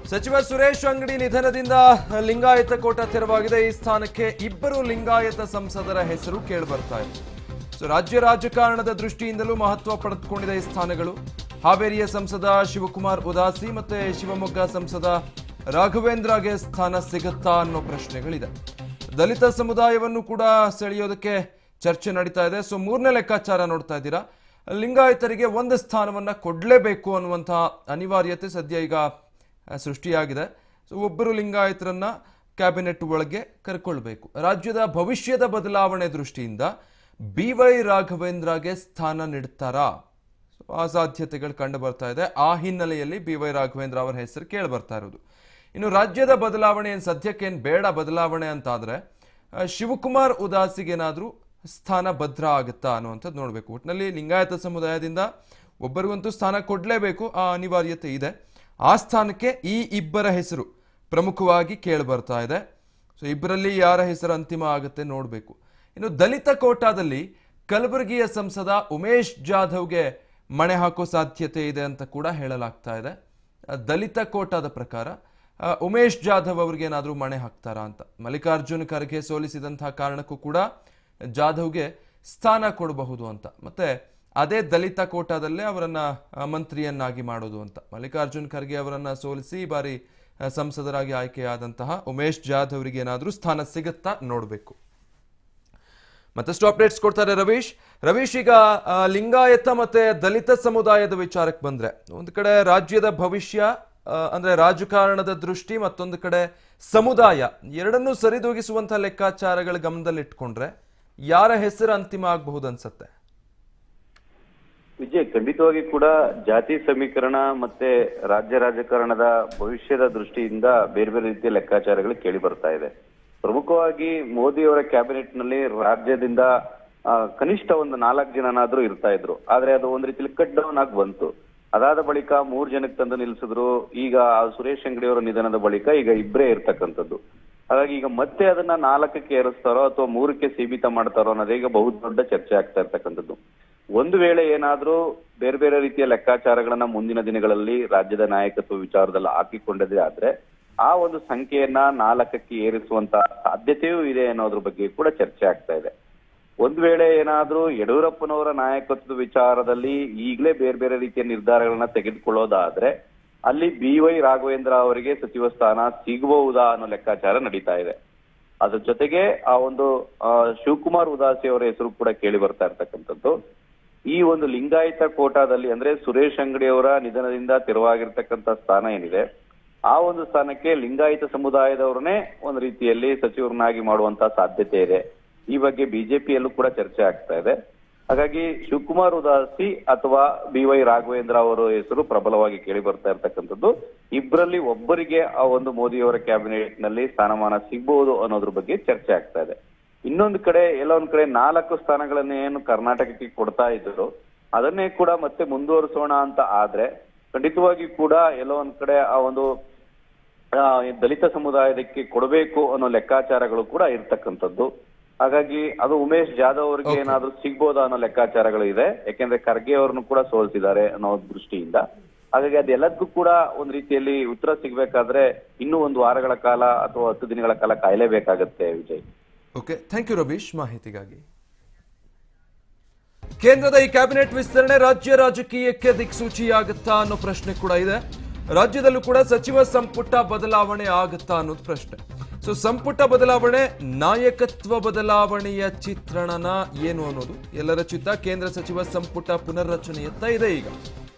ಸಚಿವ ಸುರೇಶ್ ಅಂಗಡಿ ನಿಧನದಿಂದ ಲಿಂಗಾಯತ ಕೋಟ ತೆರವಾಗಿದೆ ಈ ಸ್ಥಾನಕ್ಕೆ ಇಬ್ಬರು ಲಿಂಗಾಯತ ಸಂಸದರ ಹೆಸರು ಕೇಳಿಬರ್ತಾ ಇದೆ ಸೊ ರಾಜ್ಯ ರಾಜಕಾರಣದ ದೃಷ್ಟಿಯಿಂದಲೂ ಮಹತ್ವ ಪಡೆದುಕೊಂಡಿದೆ ಈ ಸ್ಥಾನಗಳು ಹಾವೇರಿಯ ಸಂಸದ ಶಿವಕುಮಾರ್ ಉದಾಸಿ ಮತ್ತೆ ಶಿವಮೊಗ್ಗ ಸಂಸದ ರಾಘವೇಂದ್ರಗೆ ಸ್ಥಾನ ಸಿಗುತ್ತಾ ಅನ್ನೋ ಪ್ರಶ್ನೆಗಳಿದೆ ದಲಿತ ಸಮುದಾಯವನ್ನು ಕೂಡ ಸೆಳೆಯೋದಕ್ಕೆ ಚರ್ಚೆ ನಡೀತಾ ಇದೆ ಸೊ ಮೂರನೇ ಲೆಕ್ಕಾಚಾರ ನೋಡ್ತಾ ಇದ್ದೀರಾ ಲಿಂಗಾಯತರಿಗೆ ಒಂದು ಸ್ಥಾನವನ್ನ ಕೊಡಲೇಬೇಕು ಅನ್ನುವಂತಹ ಅನಿವಾರ್ಯತೆ ಸದ್ಯ ಈಗ ಆ, ಸೃಷ್ಟಿಯಾಗಿದೆ ಸೊ ಒಬ್ಬರು ಲಿಂಗಾಯತರನ್ನ ಕ್ಯಾಬಿನೆಟ್ ಒಳಗೆ ಕರ್ಕೊಳ್ಬೇಕು ರಾಜ್ಯದ ಭವಿಷ್ಯದ ಬದಲಾವಣೆ ದೃಷ್ಟಿಯಿಂದ ಬಿ ವೈ ರಾಘವೇಂದ್ರಗೆ ಸ್ಥಾನ ನೀಡ್ತಾರಾ ಸೊ ಆ ಸಾಧ್ಯತೆಗಳು ಕಂಡು ಬರ್ತಾ ಇದೆ ಆ ಹಿನ್ನೆಲೆಯಲ್ಲಿ ಬಿ ವೈ ರಾಘವೇಂದ್ರ ಅವರ ಹೆಸರು ಕೇಳಿ ಬರ್ತಾ ಇರೋದು ಇನ್ನು ರಾಜ್ಯದ ಬದಲಾವಣೆ ಏನು ಸದ್ಯಕ್ಕೇನು ಬೇಡ ಬದಲಾವಣೆ ಅಂತಾದ್ರೆ ಆ, ಶಿವಕುಮಾರ್ ಉದಾಸಿಗೇನಾದ್ರೂ ಸ್ಥಾನ ಭದ್ರ ಆಗುತ್ತಾ ಅನ್ನುವಂಥದ್ದು ನೋಡಬೇಕು ಒಟ್ಟಿನಲ್ಲಿ ಲಿಂಗಾಯತ ಸಮುದಾಯದಿಂದ ಒಬ್ಬರಿಗಂತೂ ಸ್ಥಾನ ಕೊಡಲೇಬೇಕು ಆ ಅನಿವಾರ್ಯತೆ ಇದೆ ಆ ಸ್ಥಾನಕ್ಕೆ ಈ ಇಬ್ಬರ ಹೆಸರು ಪ್ರಮುಖವಾಗಿ ಕೇಳಿ ಬರ್ತಾ ಇದೆ ಸೊ ಇಬ್ಬರಲ್ಲಿ ಯಾರ ಹೆಸರು ಅಂತಿಮ ಆಗುತ್ತೆ ನೋಡಬೇಕು ಇನ್ನು ದಲಿತ ಕೋಟಾದಲ್ಲಿ ಕಲಬುರಗಿಯ ಸಂಸದ ಉಮೇಶ್ ಜಾಧವ್ಗೆ ಮಣೆ ಹಾಕೋ ಸಾಧ್ಯತೆ ಇದೆ ಅಂತ ಕೂಡ ಹೇಳಲಾಗ್ತಾ ಇದೆ ಆ, ದಲಿತ ಕೋಟಾದ ಪ್ರಕಾರ ಆ, ಉಮೇಶ್ ಜಾಧವ್ ಅವ್ರಿಗೆ ಏನಾದರೂ ಮಣೆ ಹಾಕ್ತಾರಾ ಅಂತ ಮಲ್ಲಿಕಾರ್ಜುನ್ ಖರ್ಗೆ ಸೋಲಿಸಿದಂತಹ ಕಾರಣಕ್ಕೂ ಕೂಡ ಜಾಧವ್ಗೆ ಸ್ಥಾನ ಕೊಡಬಹುದು ಅಂತ ಮತ್ತೆ ಅದೇ ದಲಿತ ಕೋಟಾದಲ್ಲೇ ಅವರನ್ನ ಆ, ಮಂತ್ರಿಯನ್ನಾಗಿ ಮಾಡೋದು ಅಂತ ಮಲ್ಲಿಕಾರ್ಜುನ್ ಖರ್ಗೆ ಅವರನ್ನ ಸೋಲಿಸಿ ಈ ಬಾರಿ ಆ, ಸಂಸದರಾಗಿ ಆಯ್ಕೆಯಾದಂತಹ ಉಮೇಶ್ ಜಾಧವ್ ಅವರಿಗೆ ಏನಾದರೂ ಸ್ಥಾನ ಸಿಗುತ್ತಾ ನೋಡಬೇಕು ಮತ್ತಷ್ಟು ಅಪ್ಡೇಟ್ಸ್ ಕೊಡ್ತಾರೆ ರವೀಶ್ ರವೀಶ್ ಈಗ ಆ, ಲಿಂಗಾಯತ ಮತ್ತೆ ದಲಿತ ಸಮುದಾಯದ ವಿಚಾರಕ್ಕೆ ಬಂದ್ರೆ ಒಂದು ಕಡೆ ರಾಜ್ಯದ ಭವಿಷ್ಯ ಆ, ಅಂದ್ರೆ ರಾಜಕಾರಣದ ದೃಷ್ಟಿ ಮತ್ತೊಂದು ಕಡೆ ಸಮುದಾಯ ಎರಡನ್ನೂ ಸರಿದೂಗಿಸುವಂತಹ ಲೆಕ್ಕಾಚಾರಗಳ ಗಮನದಲ್ಲಿಟ್ಕೊಂಡ್ರೆ ಯಾರ ಹೆಸರು ಅಂತಿಮ ಆಗಬಹುದು ಅನ್ಸತ್ತೆ ವಿಜಯ್ ಖಂಡಿತವಾಗಿ ಕೂಡ ಜಾತಿ ಸಮೀಕರಣ ಮತ್ತೆ ರಾಜ್ಯ ರಾಜಕಾರಣದ ಭವಿಷ್ಯದ ದೃಷ್ಟಿಯಿಂದ ಬೇರೆ ಬೇರೆ ರೀತಿಯ ಲೆಕ್ಕಾಚಾರಗಳು ಕೇಳಿ ಬರ್ತಾ ಇದೆ ಪ್ರಮುಖವಾಗಿ ಮೋದಿಯವರ ಕ್ಯಾಬಿನೆಟ್ ನಲ್ಲಿ ರಾಜ್ಯದಿಂದ ಆ, ಕನಿಷ್ಠ ಒಂದು ನಾಲ್ಕು ಜನನಾದ್ರೂ ಇರ್ತಾ ಇದ್ರು ಆದ್ರೆ ಅದು ಒಂದ್ ರೀತಿಯಲ್ಲಿ ಕಟ್ ಡೌನ್ ಆಗಿ ಬಂತು ಅದಾದ ಬಳಿಕ ಮೂರ್ ಜನಕ್ಕೆ ತಂದು ನಿಲ್ಸಿದ್ರು ಈಗ ಆ ಸುರೇಶ್ ಅಂಗಡಿ ಅವರ ನಿಧನದ ಬಳಿಕ ಈಗ ಇಬ್ಬರೇ ಇರ್ತಕ್ಕಂಥದ್ದು ಹಾಗಾಗಿ ಈಗ ಮತ್ತೆ ಅದನ್ನ ನಾಲ್ಕಕ್ಕೆ ಏರಿಸ್ತಾರೋ ಅಥವಾ ಮೂರಕ್ಕೆ ಸೀಮಿತ ಮಾಡ್ತಾರೋ ಅನ್ನೋದೇ ಈಗ ಬಹು ದೊಡ್ಡ ಚರ್ಚೆ ಆಗ್ತಾ ಇರ್ತಕ್ಕಂಥದ್ದು ಒಂದು ವೇಳೆ ಏನಾದ್ರೂ ಬೇರೆ ಬೇರೆ ರೀತಿಯ ಲೆಕ್ಕಾಚಾರಗಳನ್ನ ಮುಂದಿನ ದಿನಗಳಲ್ಲಿ ರಾಜ್ಯದ ನಾಯಕತ್ವ ವಿಚಾರದಲ್ಲಿ ಹಾಕಿಕೊಂಡದೇ ಆದ್ರೆ ಆ ಒಂದು ಸಂಖ್ಯೆಯನ್ನ ನಾಲ್ಕಕ್ಕೆ ಏರಿಸುವಂತ ಸಾಧ್ಯತೆಯೂ ಇದೆ ಅನ್ನೋದ್ರ ಬಗ್ಗೆ ಕೂಡ ಚರ್ಚೆ ಆಗ್ತಾ ಇದೆ ಒಂದ್ ವೇಳೆ ಏನಾದ್ರೂ ಯಡಿಯೂರಪ್ಪನವರ ನಾಯಕತ್ವದ ವಿಚಾರದಲ್ಲಿ ಈಗಲೇ ಬೇರೆ ಬೇರೆ ರೀತಿಯ ನಿರ್ಧಾರಗಳನ್ನ ತೆಗೆದುಕೊಳ್ಳೋದಾದ್ರೆ ಅಲ್ಲಿ ಬಿ ವೈ ರಾಘವೇಂದ್ರ ಅವರಿಗೆ ಸಚಿವ ಸ್ಥಾನ ಸಿಗಬಹುದಾ ಅನ್ನೋ ಲೆಕ್ಕಾಚಾರ ನಡೀತಾ ಇದೆ ಅದ್ರ ಜೊತೆಗೆ ಆ ಒಂದು ಆ, ಶಿವಕುಮಾರ್ ಉದಾಸಿ ಅವರ ಹೆಸರು ಕೂಡ ಕೇಳಿ ಬರ್ತಾ ಇರ್ತಕ್ಕಂಥದ್ದು ಈ ಒಂದು ಲಿಂಗಾಯತ ಕೋಟಾದಲ್ಲಿ ಅಂದ್ರೆ ಸುರೇಶ್ ಅಂಗಡಿ ಅವರ ನಿಧನದಿಂದ ತೆರವಾಗಿರ್ತಕ್ಕಂಥ ಸ್ಥಾನ ಏನಿದೆ ಆ ಒಂದು ಸ್ಥಾನಕ್ಕೆ ಲಿಂಗಾಯತ ಸಮುದಾಯದವ್ರನ್ನೇ ಒಂದು ರೀತಿಯಲ್ಲಿ ಸಚಿವರನ್ನಾಗಿ ಮಾಡುವಂತ ಸಾಧ್ಯತೆ ಇದೆ ಈ ಬಗ್ಗೆ ಬಿಜೆಪಿಯಲ್ಲೂ ಕೂಡ ಚರ್ಚೆ ಆಗ್ತಾ ಇದೆ ಹಾಗಾಗಿ ಶಿವಕುಮಾರ್ ಉದಾಸಿ ಅಥವಾ ಬಿ ವೈ ರಾಘವೇಂದ್ರ ಅವರ ಹೆಸರು ಪ್ರಬಲವಾಗಿ ಕೇಳಿ ಬರ್ತಾ ಇರ್ತಕ್ಕಂಥದ್ದು ಇಬ್ಬರಲ್ಲಿ ಒಬ್ಬರಿಗೆ ಆ ಒಂದು ಮೋದಿಯವರ ಕ್ಯಾಬಿನೆಟ್ ನಲ್ಲಿ ಸ್ಥಾನಮಾನ ಸಿಗಬಹುದು ಅನ್ನೋದ್ರ ಬಗ್ಗೆ ಚರ್ಚೆ ಆಗ್ತಾ ಇದೆ ಇನ್ನೊಂದು ಕಡೆ ಎಲ್ಲ ಒಂದ್ ಕಡೆ ನಾಲ್ಕು ಸ್ಥಾನಗಳನ್ನ ಏನು ಕರ್ನಾಟಕಕ್ಕೆ ಕೊಡ್ತಾ ಇದ್ರು ಅದನ್ನೇ ಕೂಡ ಮತ್ತೆ ಮುಂದುವರಿಸೋಣ ಅಂತ ಆದ್ರೆ ಖಂಡಿತವಾಗಿ ಕೂಡ ಎಲ್ಲೋ ಒಂದ್ ಕಡೆ ಆ ಒಂದು ಆ, ಈ ದಲಿತ ಸಮುದಾಯದಕ್ಕೆ ಕೊಡಬೇಕು ಅನ್ನೋ ಲೆಕ್ಕಾಚಾರಗಳು ಕೂಡ ಇರ್ತಕ್ಕಂಥದ್ದು ಹಾಗಾಗಿ ಅದು ಉಮೇಶ್ ಜಾಧವ್ ಅವರಿಗೆ Okay. ಏನಾದ್ರೂ ಸಿಗ್ಬೋದಾ ಅನ್ನೋ ಲೆಕ್ಕಾಚಾರಗಳು ಇದೆ ಯಾಕೆಂದ್ರೆ ಖರ್ಗೆ ಅವರನ್ನು ಕೂಡ ಸೋಲಿಸಿದ್ದಾರೆ ಅನ್ನೋ ದೃಷ್ಟಿಯಿಂದ ಹಾಗಾಗಿ ಅದೆಲ್ಲದಕ್ಕೂ ಕೂಡ ಒಂದ್ ರೀತಿಯಲ್ಲಿ ಉತ್ತರ ಸಿಗ್ಬೇಕಾದ್ರೆ ಇನ್ನೂ ಒಂದು ವಾರಗಳ ಕಾಲ ಅಥವಾ ಹತ್ತು ದಿನಗಳ ಕಾಲ ಕಾಯಲೇಬೇಕಾಗತ್ತೆ Vijay okay thank you Ravish ಮಾಹಿತಿಗಾಗಿ ಕೇಂದ್ರದ ಈ ಕ್ಯಾಬಿನೆಟ್ ವಿಸ್ತರಣೆ ರಾಜ್ಯ ರಾಜಕೀಯಕ್ಕೆ ದಿಕ್ಸೂಚಿಯಾಗುತ್ತಾ ಅನ್ನೋ ಪ್ರಶ್ನೆ ಕೂಡ ಇದೆ ರಾಜ್ಯದಲ್ಲೂ ಕೂಡ ಸಚಿವ ಸಂಪುಟ ಬದಲಾವಣೆ ಆಗುತ್ತಾ ಅನ್ನೋದು ಪ್ರಶ್ನೆ ಸೊ ಸಂಪುಟ ಬದಲಾವಣೆ ನಾಯಕತ್ವ ಬದಲಾವಣೆಯ ಚಿತ್ರಣನ ಏನು ಅನ್ನೋದು ಎಲ್ಲರ ಚಿತ್ತ ಕೇಂದ್ರ ಸಚಿವ ಸಂಪುಟ ಪುನರ್ರಚನೆಯತ್ತ ಇದೆ ಈಗ